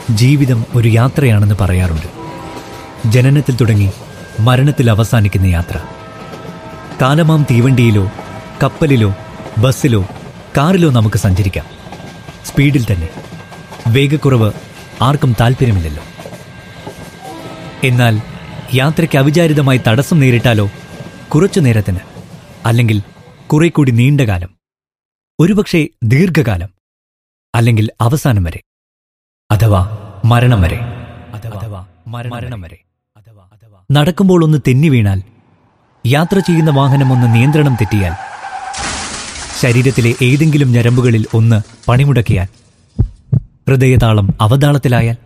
ജീവിതം ഒരു യാത്രയാണെന്ന് പറയാറുണ്ട് ജനനത്തിൽ തുടങ്ങി മരണത്തിൽ അവസാനിക്കുന്ന യാത്ര കാലമാം തീവണ്ടിയിലോ കപ്പലിലോ ബസ്സിലോ കാറിലോ നമുക്ക് സഞ്ചരിക്കാം സ്പീഡിൽ തന്നെ വേഗക്കുറവ് ആർക്കും താല്പര്യമില്ലല്ലോ എന്നാൽ യാത്രയ്ക്ക് അവിചാരിതമായി തടസ്സം നേരിട്ടാലോ കുറച്ചു നേരത്തിന് അല്ലെങ്കിൽ കുറെ കൂടി നീണ്ടകാലം ഒരുപക്ഷെ ദീർഘകാലം അല്ലെങ്കിൽ അവസാനം വരെ അഥവാ മരണം വരെ അഥവാ മരണം വരെ നടക്കുമ്പോൾ ഒന്ന് തെന്നി വീണാൽ യാത്ര ചെയ്യുന്ന വാഹനം ഒന്ന് നിയന്ത്രണം തെറ്റിയാൽ ശരീരത്തിലെ ഏതെങ്കിലും ഞരമ്പുകളിൽ ഒന്ന് പണിമുടക്കിയാൽ ഹൃദയതാളം അവതാളത്തിലായാൽ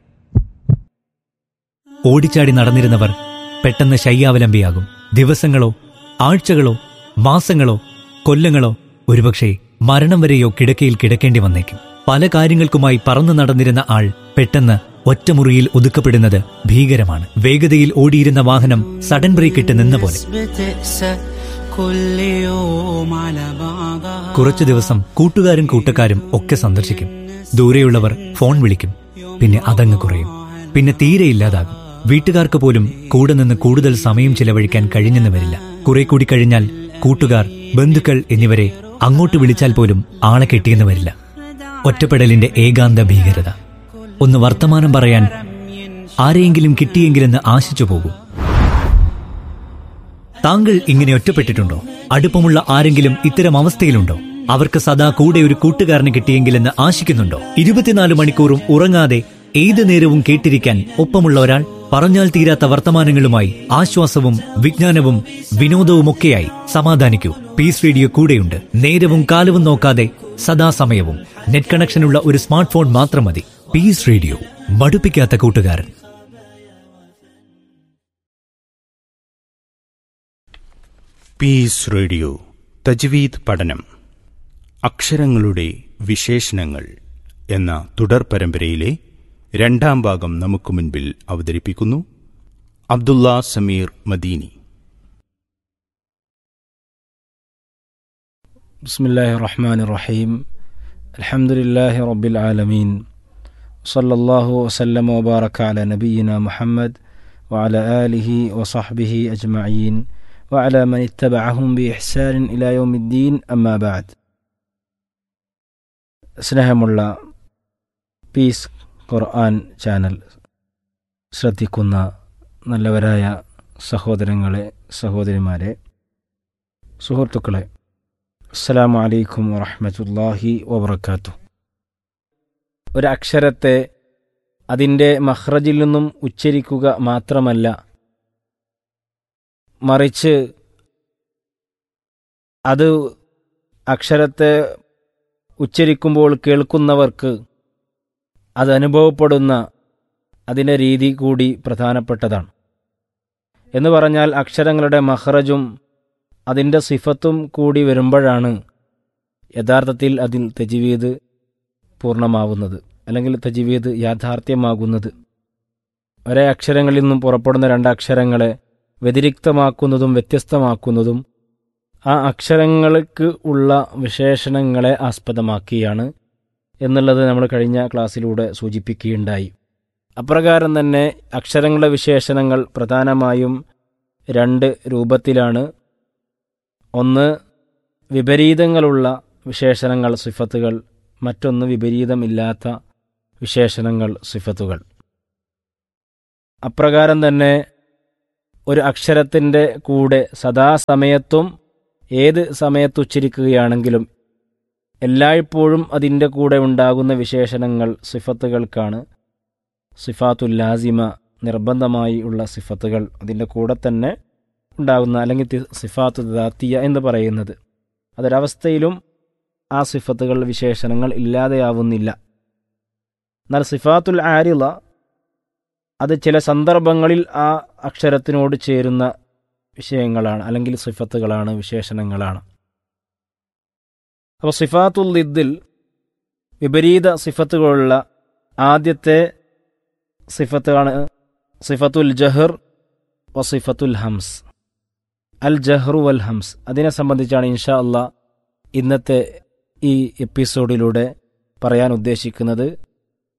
ഓടിച്ചാടി നടന്നിരുന്നവർ പെട്ടെന്ന് ശയ്യാവലംബിയാകും ദിവസങ്ങളോ ആഴ്ചകളോ മാസങ്ങളോ കൊല്ലങ്ങളോ ഒരുപക്ഷെ മരണം വരെയോ കിടക്കയിൽ കിടക്കേണ്ടി വന്നേക്കും പല കാര്യങ്ങൾക്കുമായി പറന്നു നടന്നിരുന്ന ആൾ പെട്ടെന്ന് ഒറ്റമുറിയിൽ ഒതുക്കപ്പെടുന്നത് ഭീകരമാണ് വേഗതയിൽ ഓടിയിരുന്ന വാഹനം സഡൻ ബ്രേക്ക് ഇട്ട് നിന്ന പോലെ بتقسى كل يوم على بعضها കുറച്ചു ദിവസം കൂട്ടുകാരും കൂട്ടക്കാരും ഒക്കെ സന്ദർശിക്കും ദൂരെയുള്ളവർ ഫോൺ വിളിക്കും പിന്നെ അതങ്ങ് കുറയും പിന്നെ തീരെ ഇല്ലാതാകും വീട്ടുകാർക്ക് പോലും കൂടെ നിന്ന് കൂടുതൽ സമയം ചിലവഴിക്കാൻ കഴിഞ്ഞെന്ന് വരില്ല കുറെ കൂടി കഴിഞ്ഞാൽ കൂട്ടുകാർ ബന്ധുക്കൾ എന്നിവരെ അങ്ങോട്ട് വിളിച്ചാൽ പോലും ആളെ കിട്ടിയെന്ന് വരില്ല ഒറ്റപ്പെടലിന്റെ ഏകാന്ത ഭീകരത ഒന്ന് വർത്തമാനം പറയാൻ ആരെയെങ്കിലും കിട്ടിയെങ്കിലെന്ന് ആശിച്ചു പോകും താങ്കൾ ഇങ്ങനെ ഒറ്റപ്പെട്ടിട്ടുണ്ടോ അടുപ്പമുള്ള ആരെങ്കിലും ഇത്തരം അവസ്ഥയിലുണ്ടോ അവർക്ക് സദാ കൂടെ ഒരു കൂട്ടുകാരനെ കിട്ടിയെങ്കിലെന്ന് ആശിക്കുന്നുണ്ടോ ഇരുപത്തിനാല് മണിക്കൂറും ഉറങ്ങാതെ ഏത് നേരവും കേട്ടിരിക്കാൻ ഒപ്പമുള്ള ഒരാൾ പറഞ്ഞാൽ തീരാത്ത വർത്തമാനങ്ങളുമായി ആശ്വാസവും വിജ്ഞാനവും വിനോദവുമൊക്കെയായി സമാധാനിക്കൂ പീസ് റേഡിയോ കൂടെയുണ്ട് നേരവും കാലവും നോക്കാതെ സദാസമയവും നെറ്റ് കണക്ഷനുള്ള ഒരു സ്മാർട്ട് ഫോൺ മാത്രം മതി പീസ് റേഡിയോ മടുപ്പിക്കാത്ത കൂട്ടുകാരൻ പീസ് റേഡിയോ തജ്വീദ് പഠനം അക്ഷരങ്ങളുടെ വിശേഷണങ്ങൾ എന്ന തുടർ പരമ്പരയിലെ രണ്ടാം ഭാഗം നമുക്ക് മുൻപിൽ അവതരിപ്പിക്കുന്നു അബ്ദുള്ള സമീർ മദീനി بسم الله الرحمن الرحيم الحمد لله رب العالمين صلى الله وسلم وبارك على نبينا محمد وعلى آله وصحبه أجمعين وعلى من اتبعهم بإحسان إلى يوم الدين أما بعد സ്നേഹമുള്ള പീസ് ഖുർആൻ ചാനൽ ശ്രദ്ധിക്കുന്ന നല്ലവരായ സഹോദരങ്ങളെ സഹോദരിമാരെ സുഹൃത്തുക്കളെ അസ്സലാമു അലൈക്കും വറഹ്മത്തുള്ളാഹി വബർക്കാത്തു ഒരു അക്ഷരത്തെ അതിൻ്റെ മഹ്റജിൽ നിന്നും ഉച്ചരിക്കുക മാത്രമല്ല മറിച്ച് അത് അക്ഷരത്തെ ഉച്ചരിക്കുമ്പോൾ കേൾക്കുന്നവർക്ക് അത് അനുഭവപ്പെടുന്ന അതിൻ്റെ രീതി കൂടി പ്രധാനപ്പെട്ടതാണ് എന്ന് പറഞ്ഞാൽ അക്ഷരങ്ങളുടെ മഹ്റജും അതിൻ്റെ സിഫത്തും കൂടി വരുമ്പോഴാണ് യഥാർത്ഥത്തിൽ അതിൽ തജ്വീദ് പൂർണ്ണമാവുന്നത് അല്ലെങ്കിൽ തജ്വീദ് യാഥാർത്ഥ്യമാകുന്നത് ഒരേ അക്ഷരങ്ങളിൽ നിന്നും പുറപ്പെടുന്ന രണ്ട് അക്ഷരങ്ങളെ വ്യതിരിക്തമാക്കുന്നതും വ്യത്യസ്തമാക്കുന്നതും ആ അക്ഷരങ്ങൾക്ക് ഉള്ള വിശേഷണങ്ങളെ ആസ്പദമാക്കിയാണ് എന്നുള്ളത് നമ്മൾ കഴിഞ്ഞ ക്ലാസ്സിലൂടെ സൂചിപ്പിക്കുകയുണ്ടായി അപ്രകാരം തന്നെ അക്ഷരങ്ങളുടെ വിശേഷണങ്ങൾ പ്രധാനമായും രണ്ട് രൂപത്തിലാണ് ഒന്ന് വിപരീതങ്ങളുള്ള വിശേഷണങ്ങൾ സിഫത്തുകൾ മറ്റൊന്ന് വിപരീതമില്ലാത്ത വിശേഷണങ്ങൾ സിഫത്തുകൾ അപ്രകാരം തന്നെ ഒരു അക്ഷരത്തിൻ്റെ കൂടെ സദാസമയത്തും ഏത് സമയത്ത് ഉച്ചരിക്കുകയാണെങ്കിലും എല്ലായ്പ്പോഴും അതിൻ്റെ കൂടെ ഉണ്ടാകുന്ന വിശേഷണങ്ങൾ സിഫത്തുകൾക്കാണ് സിഫാത്തുൽ ലാസിമ നിർബന്ധമായി ഉള്ള സിഫത്തുകൾ അതിൻ്റെ കൂടെ തന്നെ ഉണ്ടാകുന്ന അല്ലെങ്കിൽ തി- സിഫാത്ത് ദാത്തിയ എന്ന് പറയുന്നത് അതൊരവസ്ഥയിലും ആ സിഫത്തുകൾ വിശേഷണങ്ങൾ ഇല്ലാതെയാവുന്നില്ല എന്നാൽ സിഫാത്തുൽ ആരിള അത് ചില സന്ദർഭങ്ങളിൽ ആ അക്ഷരത്തിനോട് ചേരുന്ന വിഷയങ്ങളാണ് അല്ലെങ്കിൽ സിഫത്തുകളാണ് വിശേഷണങ്ങളാണ് അപ്പോൾ സിഫാത്തുൽ ലിദ്ദിൽ വിപരീത സിഫത്തുകളുള്ള ആദ്യത്തെ സിഫത്താണ് സിഫത്തുൽ ജഹർ വസിഫത്തുൽ ഹംസ് അൽ ജഹ്റു വൽ ഹംസ് അതിനെ സംബന്ധിച്ചാണ് ഇൻഷാ അള്ളാ ഇന്നത്തെ ഈ എപ്പിസോഡിലൂടെ പറയാൻ ഉദ്ദേശിക്കുന്നത്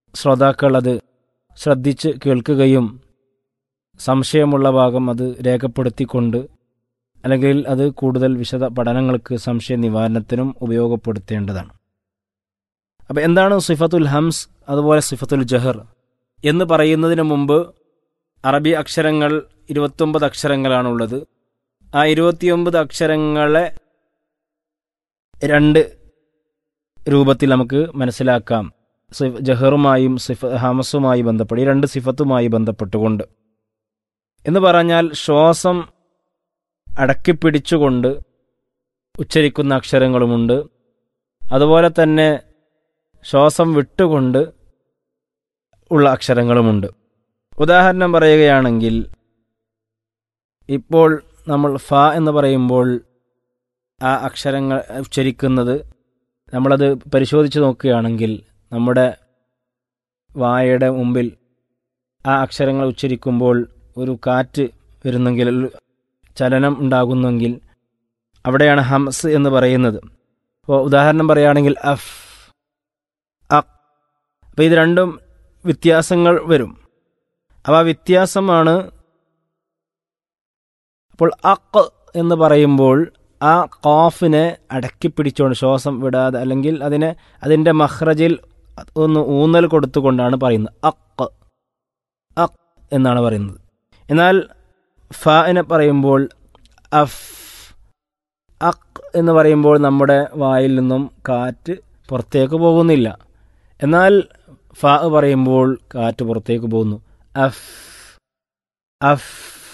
ശ്രോതാക്കൾ അത് ശ്രദ്ധിച്ച് കേൾക്കുകയും സംശയമുള്ള ഭാഗം അത് രേഖപ്പെടുത്തിക്കൊണ്ട് അല്ലെങ്കിൽ അത് കൂടുതൽ വിശദ പഠനങ്ങൾക്ക് സംശയ നിവാരണത്തിനും ഉപയോഗപ്പെടുത്തേണ്ടതാണ് അപ്പം എന്താണ് സിഫത്തുൽ ഹംസ് അതുപോലെ സിഫത്തുൽ ജഹർ എന്ന് പറയുന്നതിന് മുമ്പ് അറബി അക്ഷരങ്ങൾ ഇരുപത്തൊമ്പത് അക്ഷരങ്ങളാണുള്ളത് ആ ഇരുപത്തിയൊമ്പത് അക്ഷരങ്ങളെ രണ്ട് രൂപത്തിൽ നമുക്ക് മനസ്സിലാക്കാം സിഫ് ജഹറുമായും സിഫ ഹമസുമായി ബന്ധപ്പെട്ട് ഈ രണ്ട് സിഫത്തുമായി ബന്ധപ്പെട്ടുകൊണ്ട് എന്ന് പറഞ്ഞാൽ ശ്വാസം അടക്കിപ്പിടിച്ചുകൊണ്ട് ഉച്ചരിക്കുന്ന അക്ഷരങ്ങളുമുണ്ട് അതുപോലെ തന്നെ ശ്വാസം വിട്ടുകൊണ്ട് ഉള്ള അക്ഷരങ്ങളുമുണ്ട് ഉദാഹരണം പറയുകയാണെങ്കിൽ ഇപ്പോൾ നമ്മൾ ഫ എന്ന് പറയുമ്പോൾ ആ അക്ഷരങ്ങൾ ഉച്ചരിക്കുന്നത് നമ്മളത് പരിശോധിച്ച് നോക്കുകയാണെങ്കിൽ നമ്മുടെ വായയുടെ മുമ്പിൽ ആ അക്ഷരങ്ങൾ ഉച്ചരിക്കുമ്പോൾ ഒരു കാറ്റ് വരുന്നെങ്കിൽ ഒരു ചലനം ഉണ്ടാകുന്നെങ്കിൽ അവിടെയാണ് ഹംസ് എന്ന് പറയുന്നത് അപ്പോൾ ഉദാഹരണം പറയുകയാണെങ്കിൽ അഫ് അക് അപ്പോൾ ഇത് രണ്ടും വ്യത്യാസങ്ങൾ വരും അപ്പോൾ ആ വ്യത്യാസമാണ് അപ്പോൾ അക്ക് എന്ന് പറയുമ്പോൾ ആ ഖാഫിനെ അടക്കിപ്പിടിച്ചുകൊണ്ട് ശ്വാസം വിടാതെ അല്ലെങ്കിൽ അതിനെ അതിൻ്റെ മഹ്റജിൽ ഒന്ന് ഊന്നൽ കൊടുത്തുകൊണ്ടാണ് പറയുന്നത് അക്ക് അക് എന്നാണ് പറയുന്നത് എന്നാൽ ഫിനെ പറയുമ്പോൾ അഫ് അക് എന്ന് പറയുമ്പോൾ നമ്മുടെ വായിൽ നിന്നും കാറ്റ് പുറത്തേക്ക് പോകുന്നില്ല എന്നാൽ ഫ പറയുമ്പോൾ കാറ്റ് പുറത്തേക്ക് പോകുന്നു അഫ് അഫ്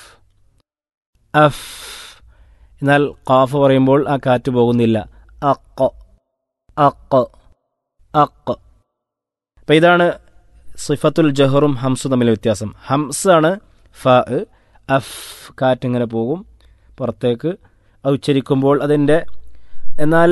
അഫ് എന്നാൽ ഖാഫ് പറയുമ്പോൾ ആ കാറ്റ് പോകുന്നില്ല അക്ക് അക്ക് അക്ക് അപ്പം ഇതാണ് സിഫത്തുൽ ജഹറും ഹംസും തമ്മിലെ വ്യത്യാസം ഹംസ് ആണ് ഫ അഫ് കാറ്റ് ഇങ്ങനെ പോകും പുറത്തേക്ക് അത് ഉച്ചരിക്കുമ്പോൾ അതിൻ്റെ എന്നാൽ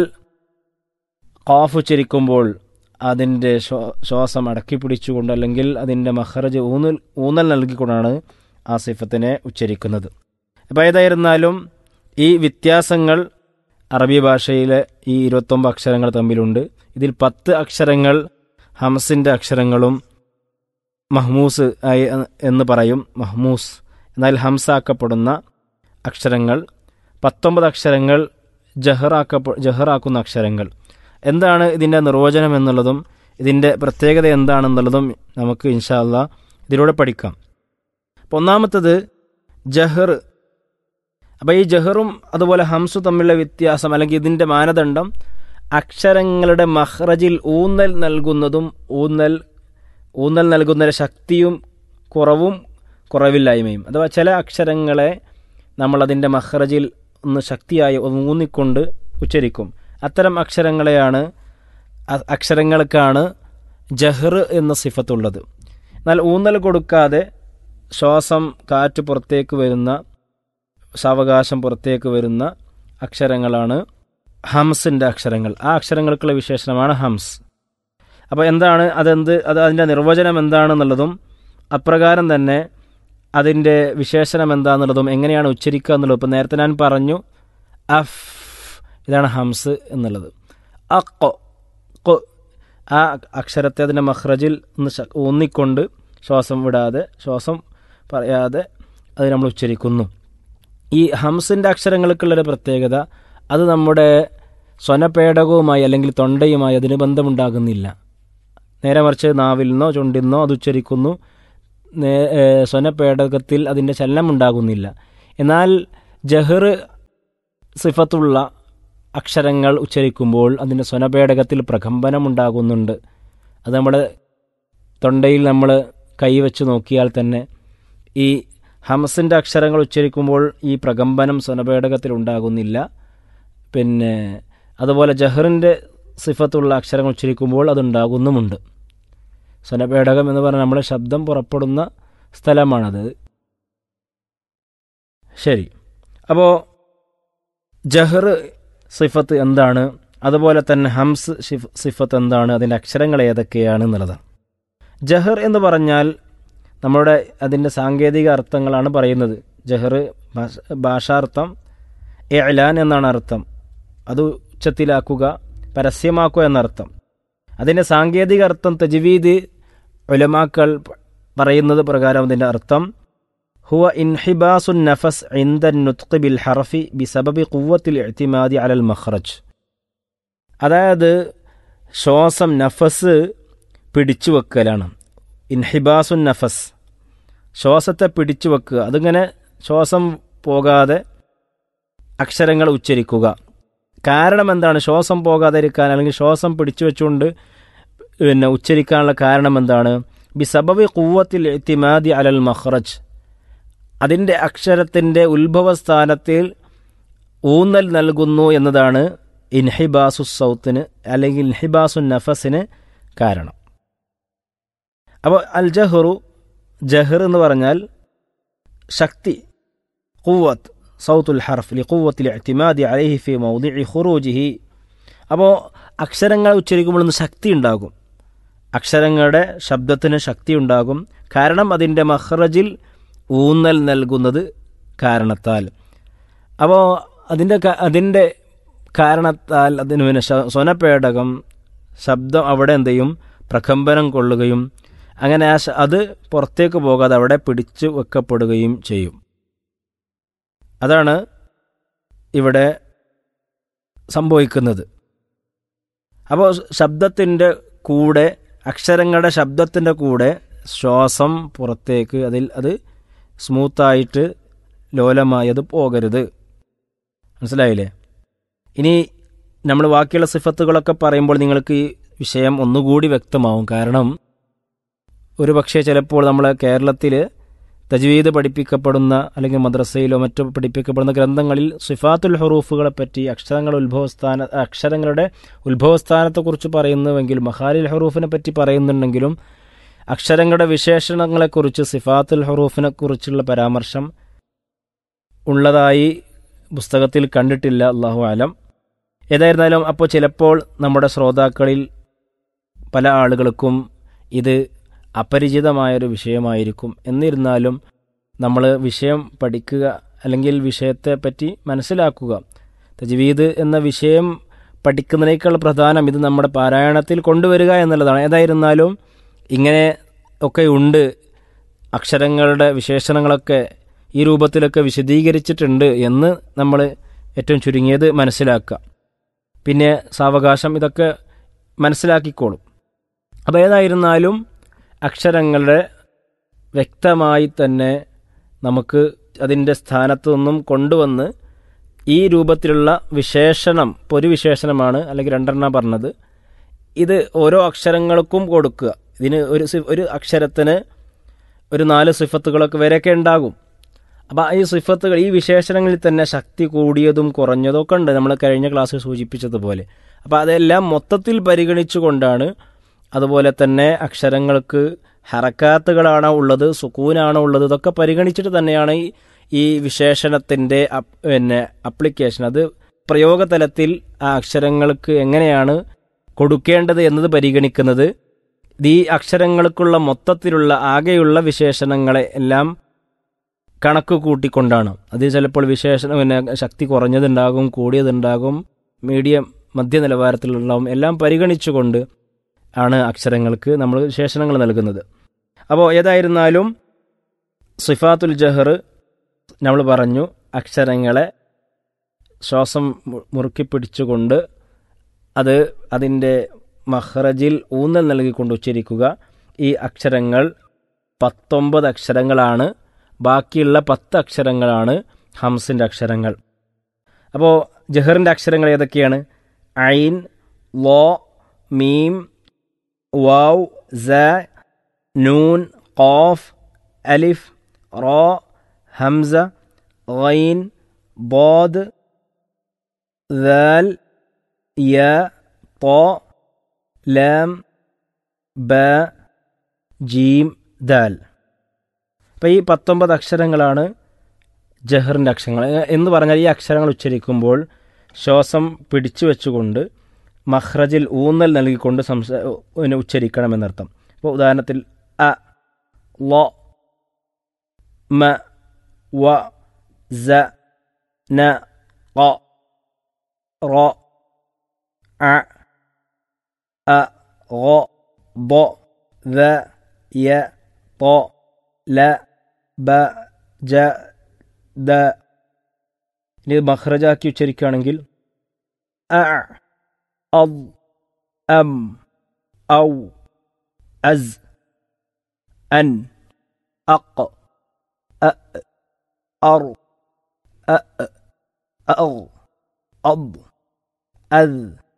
ഖാഫ് ഉച്ചരിക്കുമ്പോൾ അതിൻ്റെ ശ്വാസം അടക്കി പിടിച്ചുകൊണ്ട് അല്ലെങ്കിൽ അതിൻ്റെ മഹറജ് ഊന്നൽ ഊന്നൽ നൽകിക്കൊണ്ടാണ് ആ സിഫത്തിനെ ഉച്ചരിക്കുന്നത് അപ്പോൾ ഏതായിരുന്നാലും ഈ വ്യത്യാസങ്ങൾ അറബി ഭാഷയിലെ ഈ ഇരുപത്തൊമ്പത് അക്ഷരങ്ങൾ തമ്മിലുണ്ട് ഇതിൽ പത്ത് അക്ഷരങ്ങൾ ഹംസിൻ്റെ അക്ഷരങ്ങളും മഹ്മൂസ് ആയി എന്ന് പറയും മഹ്മൂസ് എന്നാൽ ഹംസാക്കപ്പെടുന്ന അക്ഷരങ്ങൾ പത്തൊമ്പത് അക്ഷരങ്ങൾ ജഹറാക്കപ്പെ ജഹറാക്കുന്ന അക്ഷരങ്ങൾ എന്താണ് ഇതിൻ്റെ നിർവചനം എന്നുള്ളതും ഇതിൻ്റെ പ്രത്യേകത എന്താണെന്നുള്ളതും നമുക്ക് ഇൻഷാല്ല ഇതിലൂടെ പഠിക്കാം അപ്പോൾ ഒന്നാമത്തത് ജഹർ അപ്പോൾ ഈ ജഹറും അതുപോലെ ഹംസു തമ്മിലുള്ള വ്യത്യാസം അല്ലെങ്കിൽ ഇതിൻ്റെ മാനദണ്ഡം അക്ഷരങ്ങളുടെ മഹ്റജിൽ ഊന്നൽ നൽകുന്നതും ഊന്നൽ ഊന്നൽ നൽകുന്ന ശക്തിയും കുറവും കുറവില്ലായ്മയും അഥവാ ചില അക്ഷരങ്ങളെ നമ്മളതിൻ്റെ മഹ്റജിൽ ഒന്ന് ശക്തിയായി ഊന്നിക്കൊണ്ട് ഉച്ചരിക്കും അത്തരം അക്ഷരങ്ങളെയാണ് അക്ഷരങ്ങൾക്കാണ് ജഹർ എന്ന സിഫത്തുള്ളത് എന്നാൽ ഊന്നൽ കൊടുക്കാതെ ശ്വാസം കാറ്റ് പുറത്തേക്ക് വരുന്ന സാവകാശം പുറത്തേക്ക് വരുന്ന അക്ഷരങ്ങളാണ് ഹംസിൻ്റെ അക്ഷരങ്ങൾ ആ അക്ഷരങ്ങൾക്കുള്ള വിശേഷണമാണ് ഹംസ് അപ്പോൾ എന്താണ് അതെന്ത് അത് അതിൻ്റെ നിർവചനം എന്താണെന്നുള്ളതും അപ്രകാരം തന്നെ അതിൻ്റെ വിശേഷണം എന്താണെന്നുള്ളതും എങ്ങനെയാണ് ഉച്ചരിക്കുക എന്നുള്ളതും ഇപ്പം നേരത്തെ ഞാൻ പറഞ്ഞു അഫ് ഇതാണ് ഹംസ് എന്നുള്ളത് അക്കൊ കൊ ആ അക്ഷരത്തെ അതിൻ്റെ മഹ്റജിൽ ഒന്ന് ഊന്നിക്കൊണ്ട് ശ്വാസം വിടാതെ ശ്വാസം പറയാതെ അത് നമ്മൾ ഉച്ചരിക്കുന്നു ഈ ഹംസിൻ്റെ അക്ഷരങ്ങൾക്കുള്ളൊരു പ്രത്യേകത അത് നമ്മുടെ സ്വനപേടകവുമായി അല്ലെങ്കിൽ തൊണ്ടയുമായി അതിന് ബന്ധമുണ്ടാകുന്നില്ല നേരെ മറിച്ച് നാവിൽ നിന്നോ ചുണ്ടിൽ നിന്നോ അത് ഉച്ചരിക്കുന്നു സ്വനപേടകത്തിൽ അതിൻ്റെ ചലനം ഉണ്ടാകുന്നില്ല എന്നാൽ ജഹർ സിഫത്തുള്ള അക്ഷരങ്ങൾ ഉച്ചരിക്കുമ്പോൾ അതിൻ്റെ സ്വനപേടകത്തിൽ പ്രകമ്പനം ഉണ്ടാകുന്നുണ്ട് അത് നമ്മുടെ തൊണ്ടയിൽ നമ്മൾ കൈവച്ച് നോക്കിയാൽ തന്നെ ഈ ഹംസിൻ്റെ അക്ഷരങ്ങൾ ഉച്ചരിക്കുമ്പോൾ ഈ പ്രകമ്പനം സ്വനപേടകത്തിൽ ഉണ്ടാകുന്നില്ല പിന്നെ അതുപോലെ ജഹറിൻ്റെ സിഫത്തുള്ള അക്ഷരങ്ങൾ ഉച്ചരിക്കുമ്പോൾ അതുണ്ടാകുന്നുമുണ്ട് സ്വനപേടകം എന്ന് പറഞ്ഞാൽ നമ്മുടെ ശബ്ദം പുറപ്പെടുന്ന സ്ഥലമാണത് ശരി അപ്പോൾ ജഹർ സിഫത്ത് എന്താണ് അതുപോലെ തന്നെ ഹംസ് സിഫത്ത് എന്താണ് അതിൻ്റെ അക്ഷരങ്ങൾ ഏതൊക്കെയാണ് എന്നുള്ളതാണ് ജഹർ എന്ന് പറഞ്ഞാൽ നമ്മുടെ അതിൻ്റെ സാങ്കേതിക അർത്ഥങ്ങളാണ് പറയുന്നത് ജഹർ ഭാഷാർത്ഥം എലാൻ എന്നാണ് അർത്ഥം അത് ഉച്ചത്തിലാക്കുക പരസ്യമാക്കുക എന്നർത്ഥം അതിൻ്റെ സാങ്കേതിക അർത്ഥം തജ്വീദ് ഉലമാക്കൾ പറയുന്നത് പ്രകാരം അതിൻ്റെ അർത്ഥം ഹുവ ഇൻഹിബാസു നഫസ് ഇന്ദ നുത്ഖ് ബിൽ ഹറഫി ബിസബബി ഖുവത്തിൽ ഇഅ്തിമാദി അലൽ മഖ്റജ് അതായത് ശ്വാസം നഫസ് പിടിച്ചു വെക്കലാണ് ഇൻഹിബാസുൻ നഫസ് ശ്വാസത്തെ പിടിച്ചു വെക്കുക അതിങ്ങനെ ശ്വാസം പോകാതെ അക്ഷരങ്ങൾ ഉച്ചരിക്കുക കാരണം എന്താണ് ശ്വാസം പോകാതിരിക്കാൻ അല്ലെങ്കിൽ ശ്വാസം പിടിച്ചു വെച്ചുകൊണ്ട് പിന്നെ ഉച്ചരിക്കാനുള്ള കാരണം എന്താണ് ബിസബബി ഖുവത്തിൽ ഇത്തിമാദി അലൽ മഖ്റജ് അതിൻ്റെ അക്ഷരത്തിൻ്റെ ഉത്ഭവസ്ഥാനത്തിൽ ഊന്നൽ നൽകുന്നു എന്നതാണ് ഇൻഹിബാസു സൗത്തിന് അല്ലെങ്കിൽ ഇൻഹിബാസു നഫസിന് കാരണം അപ്പോൾ അൽ ജഹ്റു ജഹർ എന്ന് പറഞ്ഞാൽ ശക്തി ഖുവത്ത് സൗത്തുൽ ഹർഫ് ലി ഖുവത്തിൽ ഇഅ്തിമാദി അലൈഹി ഫി മൗദിഇ ഖുറൂജിഹി അപ്പോൾ അക്ഷരങ്ങൾ ഉച്ചരിക്കുമ്പോൾ ഒന്ന് ശക്തി ഉണ്ടാകും അക്ഷരങ്ങളുടെ ശബ്ദത്തിന് ശക്തി ഉണ്ടാകും കാരണം അതിൻ്റെ മഹ്റജിൽ ഊന്നൽ നൽകുന്നത് കാരണത്താൽ അപ്പോൾ അതിൻ്റെ ക- അതിൻ്റെ കാരണത്താൽ അതിന് പിന്നെ ശ- സ്വനപേടകം ശബ്ദം അവിടെ എന്ത് ചെയ്യും പ്രകമ്പനം കൊള്ളുകയും അങ്ങനെ ആ ശ- അത് പുറത്തേക്ക് പോകാതെ അവിടെ പിടിച്ചു വെക്കപ്പെടുകയും ചെയ്യും അതാണ് ഇവിടെ സംഭവിക്കുന്നത് അപ്പോൾ ശബ്ദത്തിൻ്റെ കൂടെ അക്ഷരങ്ങളുടെ ശബ്ദത്തിൻ്റെ കൂടെ ശ്വാസം പുറത്തേക്ക് അതിൽ അത് സ്മൂത്തായിട്ട് ലോലമായി അത് പോകരുത് മനസ്സിലായില്ലേ ഇനി നമ്മൾ ബാക്കിയുള്ള സിഫത്തുകളൊക്കെ പറയുമ്പോൾ നിങ്ങൾക്ക് ഈ വിഷയം ഒന്നുകൂടി വ്യക്തമാവും കാരണം ഒരു പക്ഷേ ചിലപ്പോൾ നമ്മളെ കേരളത്തിൽ തജ്വീദ് പഠിപ്പിക്കപ്പെടുന്ന അല്ലെങ്കിൽ മദ്രസയിലോ മറ്റോ പഠിപ്പിക്കപ്പെടുന്ന ഗ്രന്ഥങ്ങളിൽ സിഫാത്തുൽ ഹറൂഫുകളെ പറ്റി അക്ഷരങ്ങളുടെ ഉത്ഭവസ്ഥാന അക്ഷരങ്ങളുടെ ഉത്ഭവസ്ഥാനത്തെക്കുറിച്ച് പറയുന്നുവെങ്കിലും മഹാലിൽ ഹറൂഫിനെ പറ്റി പറയുന്നുണ്ടെങ്കിലും അക്ഷരങ്ങളുടെ വിശേഷണങ്ങളെക്കുറിച്ച് സിഫാത്തുൽ ഹറൂഫിനെ കുറിച്ചുള്ള പരാമർശം ഉള്ളതായി പുസ്തകത്തിൽ കണ്ടിട്ടില്ല അള്ളാഹു ആലം ഏതായിരുന്നാലും അപ്പോൾ ചിലപ്പോൾ നമ്മുടെ ശ്രോതാക്കളിൽ പല ആളുകൾക്കും ഇത് അപരിചിതമായൊരു വിഷയമായിരിക്കും എന്നിരുന്നാലും നമ്മൾ വിഷയം പഠിക്കുക അല്ലെങ്കിൽ വിഷയത്തെ പറ്റി മനസ്സിലാക്കുക തജ്വീദ് എന്ന വിഷയം പഠിക്കുന്നതിനേക്കാൾ പ്രധാനം ഇത് നമ്മുടെ പാരായണത്തിൽ കൊണ്ടുവരിക എന്നുള്ളതാണ് ഏതായിരുന്നാലും ഇങ്ങനെ ഒക്കെ ഉണ്ട് അക്ഷരങ്ങളുടെ വിശേഷണങ്ങളൊക്കെ ഈ രൂപത്തിലൊക്കെ വിശദീകരിച്ചിട്ടുണ്ട് എന്ന് നമ്മൾ ഏറ്റവും ചുരുങ്ങിയത് മനസ്സിലാക്കുക പിന്നെ സാവകാശം ഇതൊക്കെ മനസ്സിലാക്കിക്കോളും അപ്പോൾ ഏതായിരുന്നാലും അക്ഷരങ്ങളുടെ വ്യക്തമായി തന്നെ നമുക്ക് അതിൻ്റെ സ്ഥാനത്തു നിന്നും കൊണ്ടുവന്ന് ഈ രൂപത്തിലുള്ള വിശേഷണം ഇപ്പോൾ ഒരു വിശേഷണമാണ് അല്ലെങ്കിൽ രണ്ടെണ്ണം പറഞ്ഞത് ഇത് ഓരോ അക്ഷരങ്ങൾക്കും കൊടുക്കുക ഇതിന് ഒരു സി- ഒരു അക്ഷരത്തിന് ഒരു നാല് സിഫത്തുകളൊക്കെ വരെയൊക്കെ ഉണ്ടാകും അപ്പോൾ ഈ സിഫത്തുകൾ ഈ വിശേഷണങ്ങളിൽ തന്നെ ശക്തി കൂടിയതും കുറഞ്ഞതും ഒക്കെ ഉണ്ട് നമ്മൾ കഴിഞ്ഞ ക്ലാസ്സിൽ സൂചിപ്പിച്ചതുപോലെ അപ്പോൾ അതെല്ലാം മൊത്തത്തിൽ പരിഗണിച്ചുകൊണ്ടാണ് അതുപോലെ തന്നെ അക്ഷരങ്ങൾക്ക് ഹറക്കാത്തുകളാണോ ഉള്ളത് സുക്കൂനാണോ ഉള്ളത് ഇതൊക്കെ പരിഗണിച്ചിട്ട് തന്നെയാണ് ഈ ഈ വിശേഷണത്തിൻ്റെ അപ്- പിന്നെ അപ്ലിക്കേഷൻ അത് പ്രയോഗതലത്തിൽ ആ അക്ഷരങ്ങൾക്ക് എങ്ങനെയാണ് കൊടുക്കേണ്ടത് എന്നത് പരിഗണിക്കുന്നത് ഇത് ഈ അക്ഷരങ്ങൾക്കുള്ള മൊത്തത്തിലുള്ള ആകെയുള്ള വിശേഷണങ്ങളെ എല്ലാം കണക്ക് കൂട്ടിക്കൊണ്ടാണ് അത് ചിലപ്പോൾ വിശേഷണം പിന്നെ ശക്തി കുറഞ്ഞതുണ്ടാകും കൂടിയതുണ്ടാകും മീഡിയം മധ്യ നിലവാരത്തിലുള്ളതും എല്ലാം പരിഗണിച്ചുകൊണ്ട് ആണ് അക്ഷരങ്ങൾക്ക് നമ്മൾ വിശേഷണങ്ങൾ നൽകുന്നത് അപ്പോൾ ഏതായിരുന്നാലും സിഫാത്തുൽ ജഹർ നമ്മൾ പറഞ്ഞു അക്ഷരങ്ങളെ ശ്വാസം മു- മുറുക്കി പിടിച്ചുകൊണ്ട് അത് അതിൻ്റെ മഹ്റജിൽ ഊന്നൽ നൽകിക്കൊണ്ട് ഉച്ചരിക്കുക ഈ അക്ഷരങ്ങൾ പത്തൊമ്പത് അക്ഷരങ്ങളാണ് ബാക്കിയുള്ള പത്ത് അക്ഷരങ്ങളാണ് ഹംസിൻ്റെ അക്ഷരങ്ങൾ അപ്പോൾ ജഹറിൻ്റെ അക്ഷരങ്ങൾ ഏതൊക്കെയാണ് ഐൻ ലോ മീം വാവ് സ നൂൻ ഖാഫ് അലിഫ് റോ ഹംസ ഗൈൻ ബോദ് ദാൽ യ طا ലാം ബ ജീം ദാൽ അപ്പം ഈ പത്തൊമ്പത് അക്ഷരങ്ങളാണ് ജഹറിൻ്റെ അക്ഷരങ്ങൾ എ- എന്ന് പറഞ്ഞാൽ ഈ അക്ഷരങ്ങൾ ഉച്ചരിക്കുമ്പോൾ ശ്വാസം പിടിച്ചു വെച്ചുകൊണ്ട് മഹ്റജിൽ ഊന്നൽ നൽകിക്കൊണ്ട് സംസ പിന്നെ ഉച്ചരിക്കണമെന്നർത്ഥം അപ്പോൾ ഉദാഹരണത്തിൽ അ ലോ മ വ സ ന ഖ റ അ അ غ ض ذ യ ط ല ബ ജ ദ ഇനി ഇത് മഹ്റജാക്കി ഉച്ചരിക്കുകയാണെങ്കിൽ അ അദ് അം ഔ അസ് അൻ അഖ് അ അർ അ അർ അദ് അദ്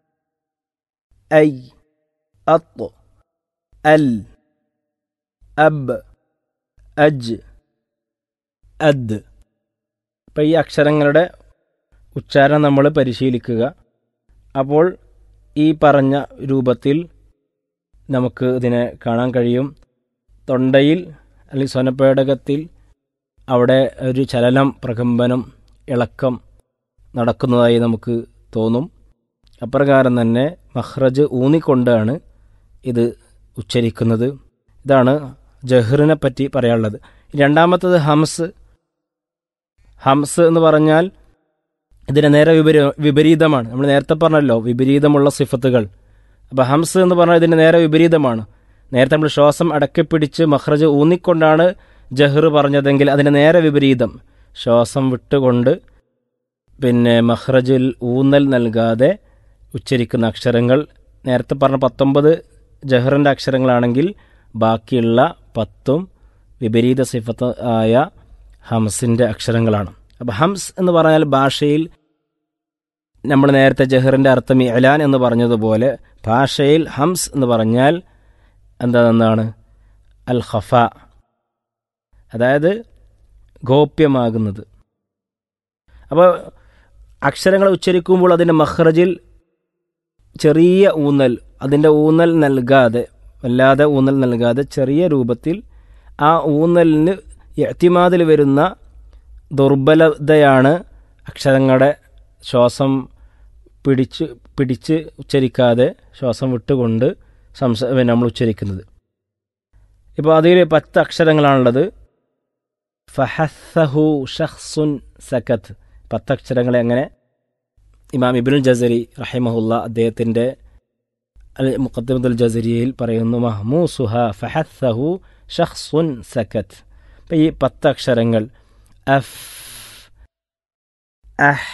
ഐ അത്ത് അൽ അബ് അജ് അദ് അപ്പം ഈ അക്ഷരങ്ങളുടെ ഉച്ചാരണം നമ്മൾ പരിശീലിക്കുക അപ്പോൾ ഈ പറഞ്ഞ രൂപത്തിൽ നമുക്ക് ഇതിനെ കാണാൻ കഴിയും തൊണ്ടയിൽ അല്ലെങ്കിൽ സ്വനപേടകത്തിൽ അവിടെ ഒരു ചലനം പ്രകമ്പനം ഇളക്കം നടക്കുന്നതായി നമുക്ക് തോന്നും അപ്രകാരം തന്നെ മഹ്റജ് ഊന്നിക്കൊണ്ടാണ് ഇത് ഉച്ചരിക്കുന്നത് ഇതാണ് ജഹ്റിനെ പറ്റി പറയാനുള്ളത് രണ്ടാമത്തത് ഹംസ് ഹംസ് എന്ന് പറഞ്ഞാൽ ഇതിന് നേരെ വിപരീ വിപരീതമാണ് നമ്മൾ നേരത്തെ പറഞ്ഞല്ലോ വിപരീതമുള്ള സിഫത്തുകൾ അപ്പോൾ ഹംസ് എന്ന് പറഞ്ഞാൽ ഇതിന് നേരെ വിപരീതമാണ് നേരത്തെ നമ്മൾ ശ്വാസം അടക്കിപ്പിടിച്ച് മഹ്റജ് ഊന്നിക്കൊണ്ടാണ് ജഹ്ർ പറഞ്ഞതെങ്കിൽ അതിന് നേരെ വിപരീതം ശ്വാസം വിട്ടുകൊണ്ട് പിന്നെ മഹ്റജിൽ ഊന്നൽ നൽകാതെ ഉച്ചരിക്കുന്ന അക്ഷരങ്ങൾ നേരത്തെ പറഞ്ഞ പത്തൊമ്പത് ജഹറിൻ്റെ അക്ഷരങ്ങളാണെങ്കിൽ ബാക്കിയുള്ള പത്തും വിപരീത സിഫത്ത് ആയ ഹംസിൻ്റെ അക്ഷരങ്ങളാണ് അപ്പോൾ ഹംസ് എന്ന് പറഞ്ഞാൽ ഭാഷയിൽ നമ്മൾ നേരത്തെ ജഹറിൻ്റെ അർത്ഥം ഇലാൻ എന്ന് പറഞ്ഞതുപോലെ ഭാഷയിൽ ഹംസ് എന്ന് പറഞ്ഞാൽ എന്താണെന്നാണ് അൽ ഖഫ അതായത് ഗോപ്യമാകുന്നത് അപ്പോൾ അക്ഷരങ്ങൾ ഉച്ചരിക്കുമ്പോൾ അതിൻ്റെ മഹ്റജിൽ ചെറിയ ഊന്നൽ അതിൻ്റെ ഊന്നൽ നൽകാതെ വല്ലാതെ ഊന്നൽ നൽകാതെ ചെറിയ രൂപത്തിൽ ആ ഊന്നലിന് എത്തിമാതിൽ വരുന്ന ദുർബലതയാണ് അക്ഷരങ്ങളുടെ ശ്വാസം പിടിച്ച് പിടിച്ച് ഉച്ചരിക്കാതെ ശ്വാസം വിട്ടുകൊണ്ട് സംസ നമ്മൾ ഉച്ചരിക്കുന്നത് ഇപ്പോൾ അതിൽ പത്ത് അക്ഷരങ്ങളാണുള്ളത് ഫഹസഹു ഷഹ്സുൻ സക്കത്ത് പത്ത് അക്ഷരങ്ങളെ അങ്ങനെ ഇമാം ഇബിനുൽ ജസരി റഹിമഹുല്ല അദ്ദേഹത്തിൻ്റെ അൽ മുഖദ്ദമത്തുൽ ജസരിയയിൽ പറയുന്നു മഹ്മൂസുഹ ഫഹസഹു ഷഹ്സുൻ സക്കത്ത് അപ്പം ഈ പത്ത് അക്ഷരങ്ങൾ അഫ് അഹ്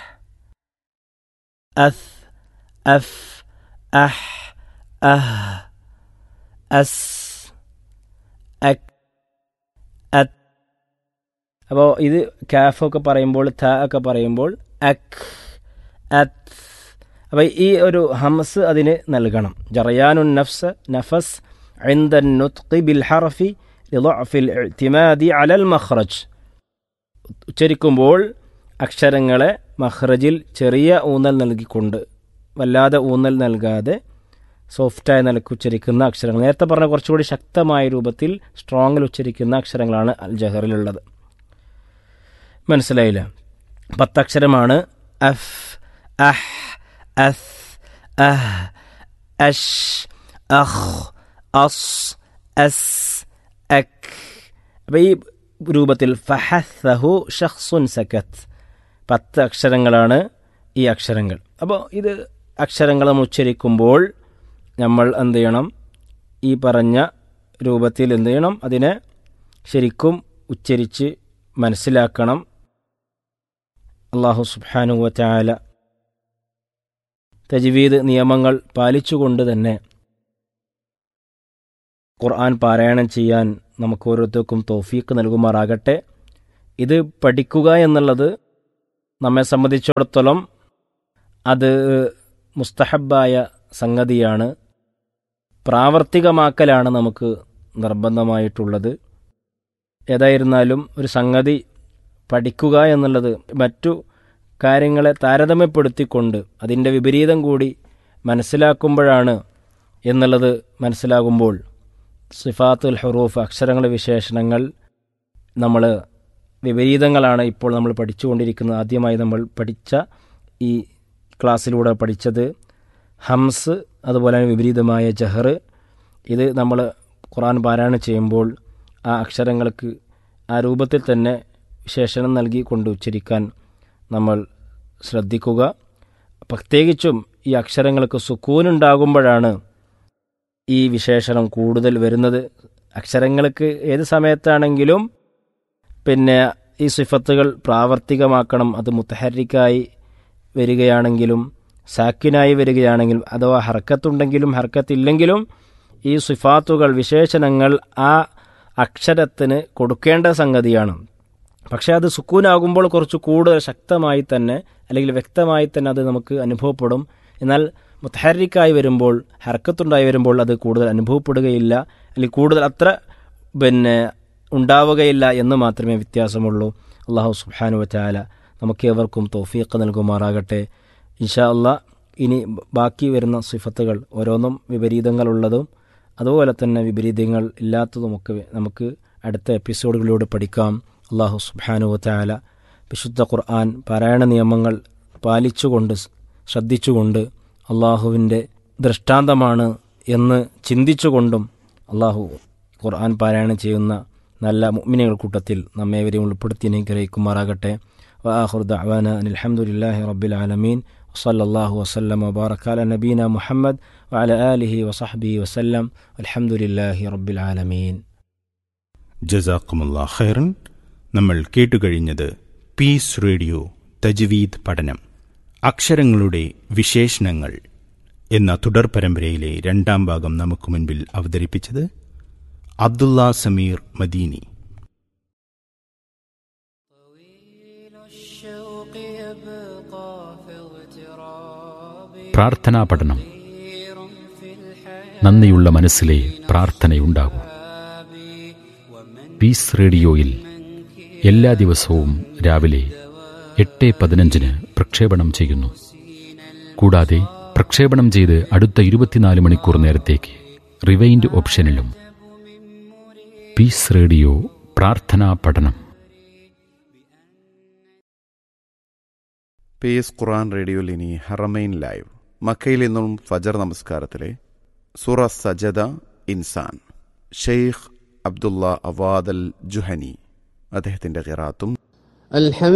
അസ് അഫ് അഹ് അഹ് അസ് അക് അത് അപ്പോൾ ഇത് കാഫൊക്കെ പറയുമ്പോൾ ത ഒക്കെ പറയുമ്പോൾ അക് അത് അപ്പോൾ ഈ ഒരു ഹംസ് അതിന് നൽകണം ജറയാനുൻ നഫ്സ് നഫസ് عند النطق بالحرف لضعف الاعتماد على المخرج ഉച്ചരിക്കുമ്പോൾ അക്ഷരങ്ങളെ മഹ്റജിൽ ചെറിയ ഊന്നൽ നൽകിക്കൊണ്ട് വല്ലാതെ ഊന്നൽ നൽകാതെ സോഫ്റ്റായ നിലക്ക് ഉച്ചരിക്കുന്ന അക്ഷരങ്ങൾ നേരത്തെ പറഞ്ഞ കുറച്ചുകൂടി ശക്തമായ രൂപത്തിൽ സ്ട്രോങ്ങിൽ ഉച്ചരിക്കുന്ന അക്ഷരങ്ങളാണ് അൽ ജഹറിലുള്ളത് മനസ്സിലായില്ല പത്തക്ഷരമാണ് അഫ് അഹ് അസ് അഹ് അഷ് അഹ് അസ് അസ് അക് അപ്പം ഈ രൂപത്തിൽ ഫഹസഹു ഷഹ്സുൻ സക്കത്ത് പത്ത് അക്ഷരങ്ങളാണ് ഈ അക്ഷരങ്ങൾ അപ്പോൾ ഇത് അക്ഷരങ്ങൾ നമ്മൾ ഉച്ചരിക്കുമ്പോൾ നമ്മൾ എന്ത് ചെയ്യണം ഈ പറഞ്ഞ രൂപത്തിൽ എന്ത് ചെയ്യണം അതിനെ ശരിക്കും ഉച്ചരിച്ച് മനസ്സിലാക്കണം അള്ളാഹു സുബ്ഹാനു വചാല തജ്വീദ് നിയമങ്ങൾ പാലിച്ചുകൊണ്ട് തന്നെ ഖുർആൻ പാരായണം ചെയ്യാൻ നമുക്ക് ഓരോരുത്തർക്കും തോഫീക്ക് നൽകുമാറാകട്ടെ ഇത് പഠിക്കുക എന്നുള്ളത് നമ്മെ സംബന്ധിച്ചിടത്തോളം അത് മുസ്തഹബായ സംഗതിയാണ് പ്രാവർത്തികമാക്കലാണ് നമുക്ക് നിർബന്ധമായിട്ടുള്ളത് ഏതായിരുന്നാലും ഒരു സംഗതി പഠിക്കുക എന്നുള്ളത് മറ്റു കാര്യങ്ങളെ താരതമ്യപ്പെടുത്തിക്കൊണ്ട് അതിൻ്റെ വിപരീതം കൂടി മനസ്സിലാക്കുമ്പോഴാണ് എന്നുള്ളത് മനസ്സിലാകുമ്പോൾ സിഫാത്തുൽ ഹുറൂഫ് അക്ഷരങ്ങളുടെ വിശേഷണങ്ങൾ നമ്മൾ വിപരീതങ്ങളാണ് ഇപ്പോൾ നമ്മൾ പഠിച്ചുകൊണ്ടിരിക്കുന്നത് ആദ്യമായി നമ്മൾ പഠിച്ച ഈ ക്ലാസ്സിലൂടെ പഠിച്ചത് ഹംസ് അതുപോലെ തന്നെ വിപരീതമായ ജഹർ ഇത് നമ്മൾ ഖുറാൻ പാരായണം ചെയ്യുമ്പോൾ ആ അക്ഷരങ്ങൾക്ക് ആ രൂപത്തിൽ തന്നെ വിശേഷണം നൽകി കൊണ്ട് ഉച്ചരിക്കാൻ നമ്മൾ ശ്രദ്ധിക്കുക പ്രത്യേകിച്ചും ഈ അക്ഷരങ്ങൾക്ക് സുക്കൂനുണ്ടാകുമ്പോഴാണ് ഈ വിശേഷണം കൂടുതൽ വരുന്നത് അക്ഷരങ്ങൾക്ക് ഏത് സമയത്താണെങ്കിലും പിന്നെ ഈ സിഫത്തുകൾ പ്രാവർത്തികമാക്കണം അത് മുത്തഹരിക്കായി വരികയാണെങ്കിലും സാക്കിനായി വരികയാണെങ്കിലും അഥവാ ഹർക്കത്തുണ്ടെങ്കിലും ഹർക്കത്തില്ലെങ്കിലും ഈ സിഫാത്തുകൾ വിശേഷണങ്ങൾ ആ അക്ഷരത്തിന് കൊടുക്കേണ്ട സംഗതിയാണ് പക്ഷേ അത് സുക്കൂനാകുമ്പോൾ കുറച്ച് കൂടുതൽ ശക്തമായി തന്നെ അല്ലെങ്കിൽ വ്യക്തമായി തന്നെ അത് നമുക്ക് അനുഭവപ്പെടും എന്നാൽ മുത്തഹരിക്കായി വരുമ്പോൾ ഹർക്കത്തുണ്ടായി വരുമ്പോൾ അത് കൂടുതൽ അനുഭവപ്പെടുകയില്ല അല്ലെങ്കിൽ കൂടുതൽ അത്ര പിന്നെ ഉണ്ടാവുകയില്ല എന്ന് മാത്രമേ വ്യത്യാസമുള്ളൂ അള്ളാഹു സുബാനു വച്ചാല നമുക്ക് ഏവർക്കും തോഫീഖ് നൽകുമാറാകട്ടെ ഇൻഷാ അള്ളാഹ് ഇനി ബാക്കി വരുന്ന സിഫത്തുകൾ ഓരോന്നും വിപരീതങ്ങളുള്ളതും അതുപോലെ തന്നെ വിപരീതങ്ങൾ ഇല്ലാത്തതുമൊക്കെ നമുക്ക് അടുത്ത എപ്പിസോഡുകളിലൂടെ പഠിക്കാം അള്ളാഹു സുബാനു വച്ചാല വിശുദ്ധ ഖുർആൻ പാരായണ നിയമങ്ങൾ പാലിച്ചുകൊണ്ട് ശ്രദ്ധിച്ചുകൊണ്ട് അള്ളാഹുവിൻ്റെ ദൃഷ്ടാന്തമാണ് എന്ന് ചിന്തിച്ചുകൊണ്ടും അള്ളാഹു ഖുർആൻ പാരായണം ചെയ്യുന്ന നല്ല മുഅ്മിനുകൾ കൂട്ടത്തിൽ നമ്മേവരെയും ഉൾപ്പെടുത്തി അനുഗ്രഹിക്കുമാറാകട്ടെ വാഹുർ ദഅവാന അൽഹംദുലില്ലാഹി റബ്ബിൽ ആലമീൻ وصلى الله وسلم وبارك على نبينا محمد وعلى آله وصحبه وسلم الحمد لله رب العالمين ജസാക്കുമുള്ള ഖൈറൻ നമ്മൾ കേട്ടുകഴിഞ്ഞത് പീസ് റേഡിയോ തജ്വീദ് പഠനം അക്ഷരങ്ങളുടെ വിശേഷണങ്ങൾ എന്ന തുടർ പരമ്പരയിലെ രണ്ടാം ഭാഗം നമുക്ക് മുൻപിൽ അവതരിപ്പിച്ചത് അബ്ദുള്ള സമീർ മദീനി الشوق يبقى في اغتراب പ്രാർത്ഥനാ പഠനം كثير في الحياة നന്ദിയുള്ള മനസ്സിലെ പ്രാർത്ഥനയുണ്ടാകൂ പീസ് റേഡിയോയിൽ എല്ലാ ദിവസവും രാവിലെ എട്ട് പതിനഞ്ചിന് പ്രക്ഷേപണം ചെയ്യുന്നു കൂടാതെ പ്രക്ഷേപണം ചെയ്ത് അടുത്ത ഇരുപത്തിനാല് മണിക്കൂർ നേരത്തേക്ക് റിവൈൻഡ് ഓപ്ഷനിലും പീസ് റേഡിയോ പ്രാർത്ഥനാ പഠനം പേസ് ഖുറാൻ റേഡിയോയിൽ ഇനി ഹറമൈൻ ലൈവ് മക്കയിൽ നിന്നും ഫജർ നമസ്കാരത്തിലെ സുറ സജദ ഇൻസാൻ ഷെയ്ഖ് അബ്ദുള്ള അവാദൽ ജുഹനി അദ്ദേഹത്തിന്റെ ഖിറാത്തും الحمد